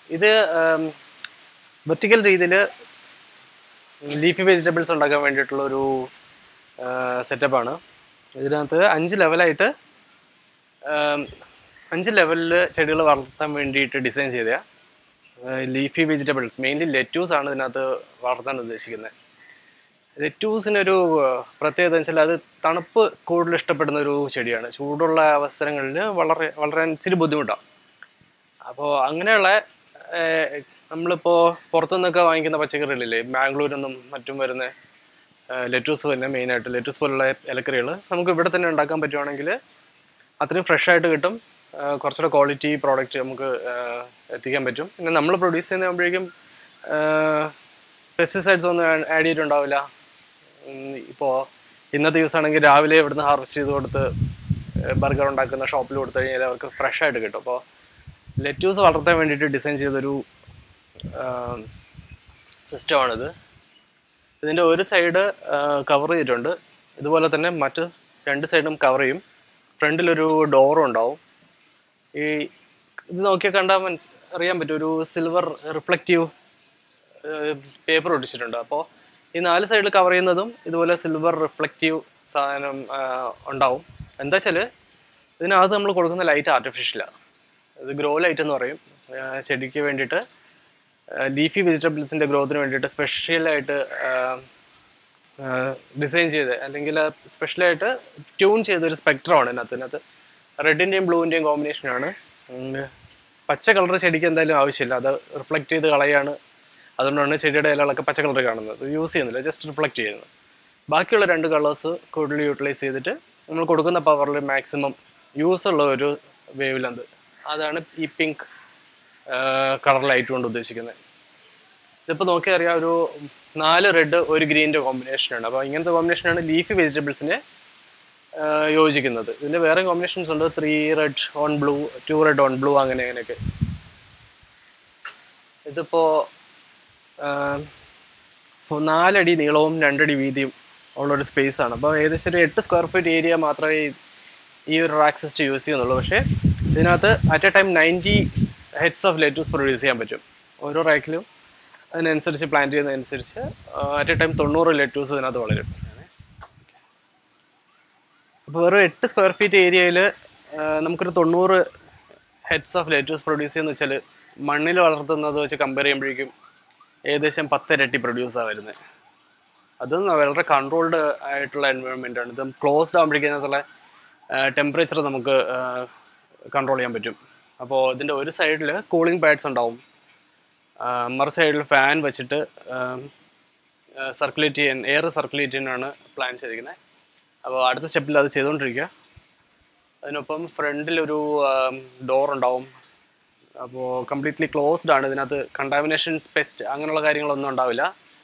ഇത് വെർട്ടിക്കൽ രീതിയിൽ leafy vegetables ഉണ്ടാക്കാൻ വേണ്ടിയിട്ടുള്ള ഒരു സെറ്റപ്പാണ് ഇതിനകത്ത് അഞ്ച് ലെവലായിട്ട് അഞ്ച് ലെവലിൽ ചെടികൾ വളർത്താൻ വേണ്ടിയിട്ട് ഡിസൈൻ ചെയ്ത ലീഫി വെജിറ്റബിൾസ് മെയിൻലി ലെറ്റ്യൂസ് ആണ് ഇതിനകത്ത് വളർത്താൻ ഉദ്ദേശിക്കുന്നത് ലെറ്റ്യൂസിനൊരു പ്രത്യേകത എന്ന് വെച്ചാൽ അത് തണുപ്പ് കൂടുതൽ ഇഷ്ടപ്പെടുന്ന ഒരു ചെടിയാണ് ചൂടുള്ള അവസരങ്ങളിൽ വളരെ വളരാൻ ഇച്ചിരി ബുദ്ധിമുട്ടാണ് അപ്പോൾ അങ്ങനെയുള്ള ഏഹ്, നമ്മളിപ്പോൾ പുറത്തുനിന്നൊക്കെ വാങ്ങിക്കുന്ന പച്ചക്കറികളില്ലേ ബാംഗ്ലൂരിൽ മറ്റും വരുന്ന ലെറ്റൂസ് തന്നെ മെയിനായിട്ട് ലെറ്റൂസ് പോലുള്ള ഇലക്കറികൾ നമുക്ക് ഇവിടെ തന്നെ ഉണ്ടാക്കാൻ പറ്റുവാണെങ്കിൽ അത്രയും ഫ്രഷ് ആയിട്ട് കിട്ടും ആ, കുറച്ചുകൂടെ ക്വാളിറ്റി പ്രോഡക്റ്റ് നമുക്ക് ആ, എത്തിക്കാൻ പറ്റും പിന്നെ നമ്മൾ പ്രൊഡ്യൂസ് ചെയ്യുന്നതാകുമ്പോഴേക്കും പെസ്റ്റിസൈഡ്സ് ഒന്നും ആഡ് ചെയ്തിട്ടുണ്ടാവില്ല ഇപ്പോൾ ഇന്നത്തെ ദിവസമാണെങ്കിൽ രാവിലെ ഇവിടുന്ന് ഹാർവെസ്റ്റ് ചെയ്ത് കൊടുത്ത് ബർഗർ ഉണ്ടാക്കുന്ന ഷോപ്പിൽ കൊടുത്തു കഴിഞ്ഞാൽ അവർക്ക് ഫ്രഷ് ആയിട്ട് കിട്ടും അപ്പോൾ ലെറ്റ്യൂസ് വളർത്താൻ വേണ്ടിയിട്ട് ഡിസൈൻ ചെയ്തൊരു സിസ്റ്റമാണിത് ഇതിൻ്റെ ഒരു സൈഡ് കവർ ചെയ്തിട്ടുണ്ട് ഇതുപോലെ തന്നെ മറ്റ് രണ്ട് സൈഡും കവർ ചെയ്യും ഫ്രണ്ടിലൊരു ഡോറും ഉണ്ടാവും ഈ ഇത് നോക്കിയാൽ കണ്ടാൽ മനസ് അറിയാൻ പറ്റും ഒരു സിൽവർ റിഫ്ലക്റ്റീവ് പേപ്പർ ഒട്ടിച്ചിട്ടുണ്ട് അപ്പോൾ ഈ നാല് സൈഡിൽ കവർ ചെയ്യുന്നതും ഇതുപോലെ സിൽവർ റിഫ്ലക്റ്റീവ് സാധനം ആ, ഉണ്ടാവും എന്താ വെച്ചാൽ ഇതിനകത്ത് നമ്മൾ കൊടുക്കുന്ന ലൈറ്റ് ആർട്ടിഫിഷ്യലാണ് ഇത് ഗ്രോ ലൈറ്റ് എന്ന് പറയും ആ, ചെടിക്ക് വേണ്ടിയിട്ട് ലീഫി വെജിറ്റബിൾസിൻ്റെ ഗ്രോത്തിന് വേണ്ടിയിട്ട് സ്പെഷ്യലായിട്ട് ഡിസൈൻ ചെയ്ത് അല്ലെങ്കിൽ സ്പെഷ്യലായിട്ട് ട്യൂൺ ചെയ്തൊരു സ്പെക്ട്രമാണ് ഇതിനകത്ത് ഇതിനകത്ത് റെഡിൻ്റെയും ബ്ലൂവിൻ്റെയും കോമ്പിനേഷനാണ് പച്ച കളർ ചെടിക്ക് എന്തായാലും ആവശ്യമില്ല അത് റിഫ്ലക്റ്റ് ചെയ്ത് കളയാണ് അതുകൊണ്ടാണ് ചെടിയുടെ ഇലകളൊക്കെ പച്ച കളർ കാണുന്നത് യൂസ് ചെയ്യുന്നില്ല ജസ്റ്റ് റിഫ്ലക്റ്റ് ചെയ്യുന്നത് ബാക്കിയുള്ള രണ്ട് കളേഴ്സ് കൂടുതൽ യൂട്ടിലൈസ് ചെയ്തിട്ട് നമ്മൾ കൊടുക്കുന്ന പവറിൽ മാക്സിമം യൂസ് ഉള്ള ഒരു വേവ് ലെന്ത് അതാണ് ഈ പിങ്ക് കളർ ലൈറ്റ് കൊണ്ട് ഉദ്ദേശിക്കുന്നത് ഇതിപ്പോൾ നോക്കിയാൽ അറിയാം ഒരു നാല് റെഡ് ഒരു ഗ്രീൻ്റെ കോമ്പിനേഷനാണ് അപ്പോൾ ഇങ്ങനത്തെ കോമ്പിനേഷനാണ് ലീഫി വെജിറ്റബിൾസിന് യോജിക്കുന്നത് ഇതിൻ്റെ വേറെ കോമ്പിനേഷൻസ് ഉണ്ട് three red on blue two red on blue അങ്ങനെ അങ്ങനെയൊക്കെ ഇതിപ്പോൾ നാലടി നീളവും രണ്ടടി വീതിയും ഉള്ളൊരു സ്പേസ് ആണ് അപ്പോൾ ഏകദേശം ഒരു എട്ട് സ്ക്വയർ ഫീറ്റ് ഏരിയ മാത്രമേ ഈ- ഈ ഒരു റാക്ക് സിസ്റ്റം യൂസ് ചെയ്യുന്നുള്ളൂ പക്ഷേ ഇതിനകത്ത് at a time ninety heads of lettuce produce ചെയ്യാൻ പറ്റും ഓരോ റാക്കിലും അതിനനുസരിച്ച് പ്ലാൻ ചെയ്യുന്നതനുസരിച്ച് അറ്റ് എ ടൈം തൊണ്ണൂറ് ലെറ്റൂസ് ഇതിനകത്ത് വളരും അപ്പോൾ വെറും എട്ട് സ്ക്വയർ ഫീറ്റ് ഏരിയയിൽ നമുക്കൊരു തൊണ്ണൂറ് ഹെഡ്സ് ഓഫ് ലെറ്റൂസ് പ്രൊഡ്യൂസ് ചെയ്യുന്ന വെച്ചാൽ മണ്ണിൽ വളർത്തുന്നത് വെച്ച് കമ്പയർ ചെയ്യുമ്പോഴേക്കും ഏകദേശം പത്തിരട്ടി പ്രൊഡ്യൂസാണ് വരുന്നത് അതും വളരെ കൺട്രോൾഡ് ആയിട്ടുള്ള എൻവയോൺമെൻ്റ് ആണ് ഇത് ക്ലോസ്ഡ് ആകുമ്പോഴേക്കും അതിനകത്തുള്ള ടെമ്പറേച്ചർ നമുക്ക് കൺട്രോൾ ചെയ്യാൻ പറ്റും അപ്പോൾ ഇതിൻ്റെ ഒരു സൈഡിൽ കൂളിംഗ് പാഡ്സ് ഉണ്ടാവും ആ, മറു സൈഡിൽ ഫാൻ വെച്ചിട്ട് സർക്കുലേറ്റ് ചെയ്യാൻ എയർ സർക്കുലേറ്റ് ചെയ്യാനാണ് പ്ലാൻ ചെയ്തിരിക്കുന്നത് അപ്പോൾ അടുത്ത സ്റ്റെപ്പിൽ അത് ചെയ്തുകൊണ്ടിരിക്കുക അതിനൊപ്പം ഫ്രണ്ടിലൊരു ഡോർ ഉണ്ടാവും അപ്പോൾ കംപ്ലീറ്റ്ലി ക്ലോസ്ഡ് ആണ് ഇതിനകത്ത് കണ്ടാമിനേഷൻസ് പെസ്റ്റ് അങ്ങനെയുള്ള കാര്യങ്ങളൊന്നും ഉണ്ടാവില്ല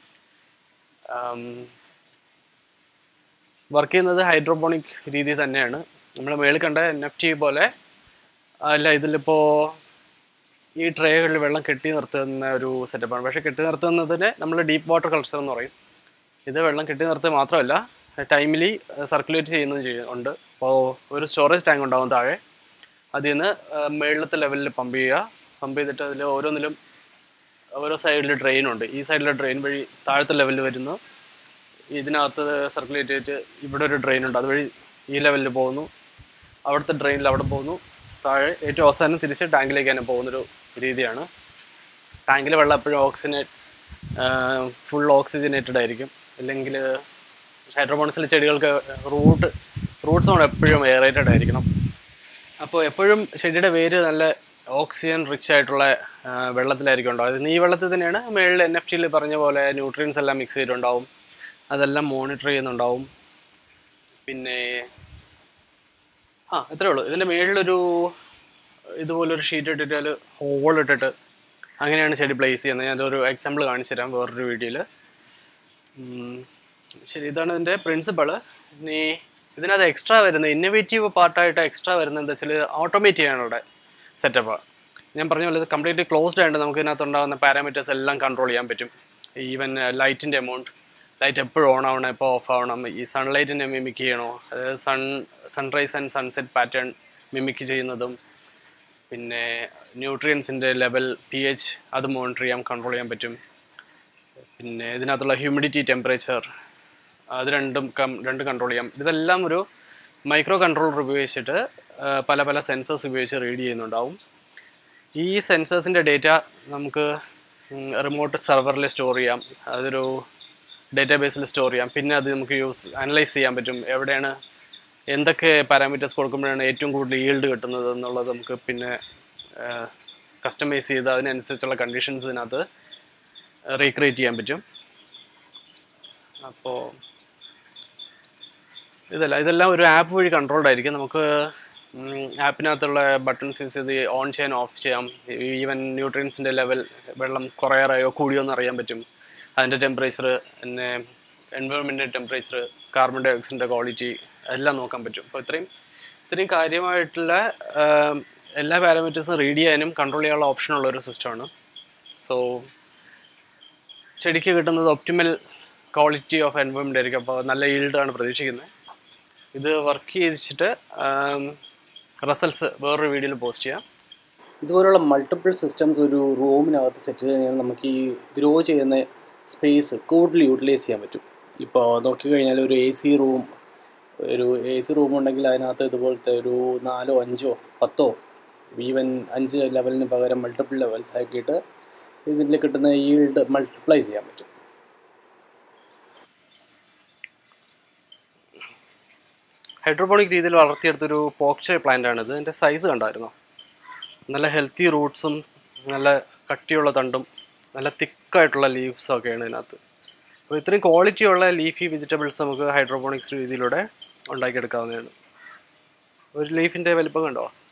വർക്ക് ചെയ്യുന്നത് ഹൈഡ്രോപോണിക് രീതി തന്നെയാണ് നമ്മൾ മേളിൽ കണ്ട എൻ എഫ് ടി പോലെ അല്ല ഇതിലിപ്പോൾ ഈ ട്രേകളിൽ വെള്ളം കെട്ടി നിർത്തുന്ന ഒരു സെറ്റപ്പാണ് പക്ഷേ കെട്ടി നിർത്തുന്നതിന് നമ്മൾ ഡീപ്പ് വാട്ടർ കൾച്ചർ എന്ന് പറയും ഇത് വെള്ളം കെട്ടി നിർത്തുക മാത്രമല്ല ടൈമിലി സർക്കുലേറ്റ് ചെയ്യുന്നതും ചെയ്യും ഉണ്ട് അപ്പോൾ ഒരു സ്റ്റോറേജ് ടാങ്ക് ഉണ്ടാവും താഴെ അതിൽ നിന്ന് മേളിലത്തെ ലെവലിൽ പമ്പ് ചെയ്യുക പമ്പ് ചെയ്തിട്ട് അതിൽ ഓരോന്നിലും ഓരോ സൈഡിൽ ഡ്രെയിൻ ഉണ്ട് ഈ സൈഡിലെ ഡ്രെയിൻ വഴി താഴത്തെ ലെവലിൽ വരുന്നു ഇതിനകത്ത് സർക്കുലേറ്റ് ചെയ്തിട്ട് ഇവിടെ ഒരു ഡ്രെയിൻ ഉണ്ട് അതുവഴി ഈ ലെവലിൽ പോകുന്നു അവിടുത്തെ ഡ്രെയിനിൽ അവിടെ പോകുന്നു താഴെ ഏറ്റവും അവസാനം തിരിച്ച് ടാങ്കിലേക്ക് തന്നെ പോകുന്നൊരു രീതിയാണ് ടാങ്കിൽ വെള്ളം എപ്പോഴും ഓക്സിജനേറ്റ് ഫുൾ ഓക്സിജനേറ്റഡ് ആയിരിക്കും അല്ലെങ്കിൽ ഹൈഡ്രോപോണിക്സിലെ ചെടികൾക്ക് റൂട്ട് റൂട്ട്സ് കൊണ്ട് എപ്പോഴും എയറേറ്റഡ് ആയിരിക്കണം അപ്പോൾ എപ്പോഴും ചെടിയുടെ വേര് നല്ല ഓക്സിജൻ റിച്ച് ആയിട്ടുള്ള ആ, വെള്ളത്തിലായിരിക്കും ഉണ്ടാവും ഈ വെള്ളത്തിൽ തന്നെയാണ് മേളിൽ എൻ എഫ് ടിയിൽ പറഞ്ഞ പോലെ ന്യൂട്രിയൻസ് എല്ലാം മിക്സ് ചെയ്തിട്ടുണ്ടാവും അതെല്ലാം മോണിറ്റർ ചെയ്യുന്നുണ്ടാവും പിന്നെ ആ ഇത്രേ ഉള്ളൂ ഇതിൻ്റെ മേളിലൊരു ഇതുപോലൊരു ഷീറ്റ് ഇട്ടിട്ട് ഹോൾ ഇട്ടിട്ട് അങ്ങനെയാണ് ചെടി പ്ലേസ് ചെയ്യുന്നത് ഞാനൊരു എക്സാമ്പിൾ കാണിച്ചു തരാം വേറൊരു വീഡിയോയിൽ ശരി ഇതാണ് ഇതിൻ്റെ പ്രിൻസിപ്പൾ ഇനി ഇതിനകത്ത് എക്സ്ട്രാ വരുന്ന ഇന്നോവേറ്റീവ് പാർട്ടായിട്ട് എക്സ്ട്രാ വരുന്നത് എന്താ വെച്ചാൽ ഓട്ടോമേറ്റ് ചെയ്യാനുള്ള സെറ്റപ്പാണ് ഞാൻ പറഞ്ഞ പോലെ ഇത് കംപ്ലീറ്റ്ലി ക്ലോസ്ഡ് ആയിട്ട് നമുക്ക് ഇതിനകത്ത് ഉണ്ടാകുന്ന പാരാമീറ്റേഴ്സ് എല്ലാം കൺട്രോൾ ചെയ്യാൻ പറ്റും ഈവൻ ലൈറ്റിൻ്റെ എമൗണ്ട് ലൈറ്റ് എപ്പോഴും ഓൺ ആവണം എപ്പോൾ ഓഫ് ആവണം ഈ സൺലൈറ്റിനെ മിമിക് ചെയ്യണോ അതായത് sun sunrise and sunset pattern mimic ചെയ്യുന്നതും പിന്നെ ന്യൂട്രിയൻസിൻ്റെ ലെവൽ പി എച്ച് അത് മോണിറ്റർ ചെയ്യാം കൺട്രോൾ ചെയ്യാൻ പറ്റും പിന്നെ ഇതിനകത്തുള്ള ഹ്യൂമിഡിറ്റി ടെമ്പറേച്ചർ അത് രണ്ടും കം രണ്ടും കൺട്രോൾ ചെയ്യാം ഇതെല്ലാം ഒരു മൈക്രോ കൺട്രോളർ ഉപയോഗിച്ചിട്ട് ആ, പല പല സെൻസേഴ്സ് ഉപയോഗിച്ച് റീഡ് ചെയ്യുന്നുണ്ടാവും ഈ സെൻസേഴ്സിൻ്റെ ഡേറ്റ നമുക്ക് റിമോട്ട് സെർവറിൽ സ്റ്റോർ ചെയ്യാം അതൊരു ഡേറ്റാബേസിൽ സ്റ്റോർ ചെയ്യാം പിന്നെ അത് നമുക്ക് യൂസ് അനലൈസ് ചെയ്യാൻ പറ്റും എവിടെയാണ് എന്തൊക്കെ പാരാമീറ്റേഴ്സ് കൊടുക്കുമ്പോഴാണ് ഏറ്റവും കൂടുതൽ ഈൽഡ് കിട്ടുന്നത് എന്നുള്ളത് നമുക്ക് പിന്നെ കസ്റ്റമൈസ് ചെയ്ത് അതിനനുസരിച്ചുള്ള കണ്ടീഷൻസ് ഇതിനകത്ത് റീക്രിയേറ്റ് ചെയ്യാൻ പറ്റും അപ്പോൾ ഇതല്ല ഇതെല്ലാം ഒരു ആപ്പ് വഴി കൺട്രോൾഡ് ആയിരിക്കും നമുക്ക് ആപ്പിനകത്തുള്ള ബട്ടൺസ് യൂസ് ചെയ്ത് ഓൺ ചെയ്യാൻ ഓഫ് ചെയ്യാം ഈവൻ ന്യൂട്രിയൻസിൻ്റെ ലെവൽ വെള്ളം കുറയാറായോ കൂടിയോ എന്ന് അറിയാൻ പറ്റും അതിൻ്റെ ടെമ്പറേച്ചർ പിന്നെ എൻവയോൺമെൻറ്റിൻ്റെ ടെമ്പറേച്ചർ കാർബൺ ഡൈ ഓക്സൈഡിൻ്റെ ക്വാളിറ്റി എല്ലാം നോക്കാൻ പറ്റും അപ്പോൾ ഇത്രയും ഇത്രയും കാര്യമായിട്ടുള്ള ആം, എല്ലാ പാരാമീറ്റേഴ്സും റീഡ് ചെയ്യാനും കൺട്രോൾ ചെയ്യാനുള്ള ഓപ്ഷനുള്ള ഒരു സിസ്റ്റമാണ് സോ ചെടിക്ക് കിട്ടുന്നത് ഒപ്റ്റിമൽ ക്വാളിറ്റി ഓഫ് എൻവയോൺമെൻ്റ് ആയിരിക്കും അപ്പോൾ നല്ല ഈൽഡാണ് പ്രതീക്ഷിക്കുന്നത് ഇത് വർക്ക് ചെയ്തിട്ട് റിസൾട്ട്സ് വേറൊരു വീഡിയോയിൽ പോസ്റ്റ് ചെയ്യാം ഇതുപോലുള്ള മൾട്ടിപ്പിൾ സിസ്റ്റംസ് ഒരു റൂമിനകത്ത് സെറ്റ് ചെയ്ത് കഴിഞ്ഞാൽ നമുക്ക് ഈ ഗ്രോ ചെയ്യുന്ന സ്പേസ് കൂടുതൽ യൂട്ടിലൈസ് ചെയ്യാൻ പറ്റും ഇപ്പോൾ നോക്കിക്കഴിഞ്ഞാൽ ഒരു എ സി റൂം ഒരു എ സി റൂം ഉണ്ടെങ്കിൽ അതിനകത്ത് ഇതുപോലത്തെ ഒരു നാലോ അഞ്ചോ പത്തോ ഈവൻ അഞ്ച് ലെവലിന് പകരം മൾട്ടിപ്പിൾ ലെവൽസ് ആക്കിയിട്ട് ഇതിൽ കിട്ടുന്ന ഈൽഡ് മൾട്ടിപ്ലൈ ചെയ്യാൻ പറ്റും ഹൈഡ്രോപോണിക് രീതിയിൽ വളർത്തിയെടുത്തൊരു പോക്ചെ പ്ലാന്റ് ആണിത് ഇതിൻ്റെ സൈസ് കണ്ടായിരുന്നോ നല്ല ഹെൽത്തി റൂട്ട്സും നല്ല കട്ടിയുള്ള തണ്ടും നല്ല തിക്കായിട്ടുള്ള ലീവ്സും ഒക്കെയാണ് ഇതിനകത്ത് അപ്പോൾ ഇത്രയും ക്വാളിറ്റിയുള്ള ലീഫി വെജിറ്റബിൾസ് നമുക്ക് ഹൈഡ്രോപോണിക്സ് രീതിയിലൂടെ ഉണ്ടാക്കിയെടുക്കാവുന്നതാണ് ഒരു ലീഫിൻ്റെ വലിപ്പം കണ്ടോ